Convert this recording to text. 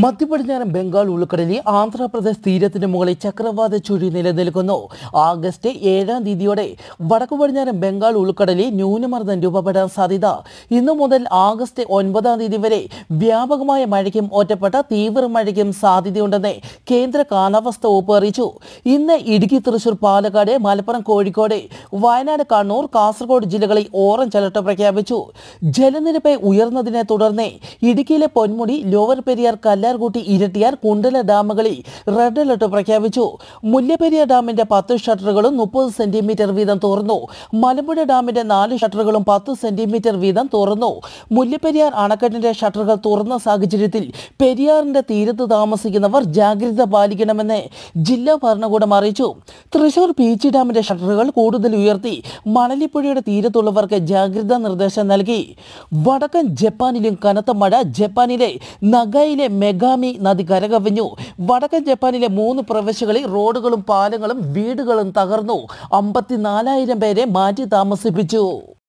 മധ്യപടിഞ്ഞാറൻ ബംഗാൾ ഉൾക്കടലിൽ ആന്ധ്രാപ്രദേശ് തീരത്തിന് മുകളിൽ ചക്രവാത ചുഴി നിലനിൽക്കുന്നു ആഗസ്റ്റ് ഏഴാം തീയതിയോടെ വടക്കു പടിഞ്ഞാറൻ ബംഗാൾ ഉൾക്കടലിൽ ന്യൂനമർദ്ദം രൂപപ്പെടാൻ സാധ്യത ഇന്നു മുതൽ ആഗസ്റ്റ് ഒൻപതാം തീയതി വരെ വ്യാപകമായ മഴയ്ക്കും ഒറ്റപ്പെട്ട തീവ്ര മഴയ്ക്കും സാധ്യതയുണ്ടെന്ന് കേന്ദ്ര കാലാവസ്ഥ വകുപ്പ് അറിയിച്ചു ഇന്ന് ഇടുക്കി തൃശൂർ പാലക്കാട് മലപ്പുറം കോഴിക്കോട് വയനാട് കണ്ണൂർ കാസർഗോഡ് ജില്ലകളിൽ ഓറഞ്ച് അലർട്ട് പ്രഖ്യാപിച്ചു ജലനിരപ്പ് ഉയർന്നതിനെ തുടർന്ന് ഇടുക്കിയിലെ പൊന്മുടി ലോവർ പെരിയാർ കല്ലാർകുട്ടി ഇരട്ടിയാർ കുണ്ടല ഡാമുകളിൽ റെഡ് അലർട്ട് പ്രഖ്യാപിച്ചു മുല്ലപ്പെരിയാർ ഡാമിന്റെ പത്ത് ഷട്ടറുകളും മുപ്പത് സെന്റിമീറ്റർ വീതം തുറന്നു മലമ്പുഴ ഡാമിന്റെ നാല് ഷട്ടറുകളും പത്ത് സെന്റിമീറ്റർ വീതം തുറന്നു മുല്ലപ്പെരിയാർ അണക്കെട്ടിന്റെ ഷട്ടറുകൾ തുറന്ന സാഹചര്യത്തിൽ പെരിയാറിന്റെ തീരത്ത് താമസിക്കുന്നവർ ജാഗ്രത പാലിക്കണമെന്ന് ജില്ലാ ഭരണകൂടം അറിയിച്ചു തൃശൂർ പീച്ചി ഡാമിന്റെ ഷട്ടറുകൾ കൂടുതൽ ഉയർത്തി മണലിപ്പുഴയുടെ തീരത്തുള്ളവർക്ക് ജാഗ്രതാ നിർദ്ദേശം നൽകി വടക്കൻ ജപ്പാനിലും കനത്ത മഴ ജപ്പാനിലെ നഗയിലെ മെഗാമി നദി കരകവിഞ്ഞു വടക്കൻ ജപ്പാനിലെ മൂന്ന് പ്രവിശ്യകളിൽ റോഡുകളും പാലങ്ങളും വീടുകളും തകർന്നു അമ്പത്തിനാലായിരം പേരെ മാറ്റി താമസിപ്പിച്ചു